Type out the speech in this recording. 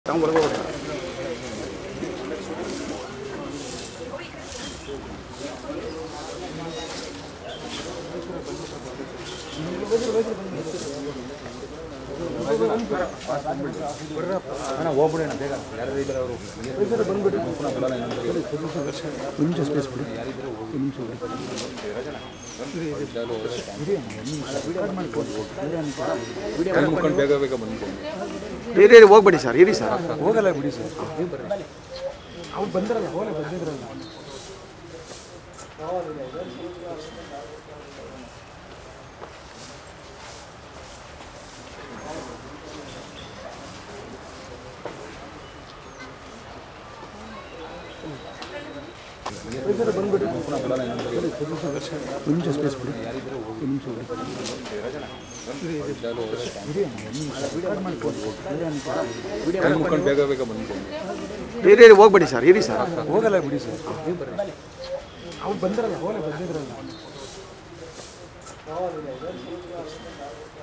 ತಗೊಂಡ್ಬರ್ಬೋದು ಹೋಗ್ಬಿಡೋಣ ಬೇಗ ಯಾರು ಇದ್ದಾರೆ ಅವರು ನಿಮಿಷ ಸ್ಪೇಸ್ ಬಿಡಿ ನಿಮಿಷ ಕೈ ಮುಕ್ಕೊಂಡು ಬೇಗ ಬೇಗ ಬಂದು ಇರಿ ಇರಿ ಹೋಗ್ಬೇಡಿ ಸರ್ ಇರಿ ಸರ್ ಹೋಗಲ್ಲ ಬಿಡಿ ಸರ್ ಅವ್ರು ಬಂದಿರಲ್ಲ ಹೋಗಲ್ಲ ಬಂದಿದ್ರಲ್ಲ ನಿಮಿಷ ಸ್ಪೇಸ್ ಬಿಡಿ ನಿಮಿಷ ಕೈ ಮುಕ್ಕೊಂಡು ಬೇಗ ಬೇಗ ಬಂದು ಇರಿ ಇರಿ ಹೋಗ್ಬೇಡಿ ಸರ್ ಇರಿ ಸರ್ ಹೋಗಲ್ಲ ಬಿಡಿ ಸರ್ ಅವ್ರು ಬಂದಿರಲ್ಲ ಹೋಗಲ್ಲ ಬಂದಿದ್ರಲ್ಲ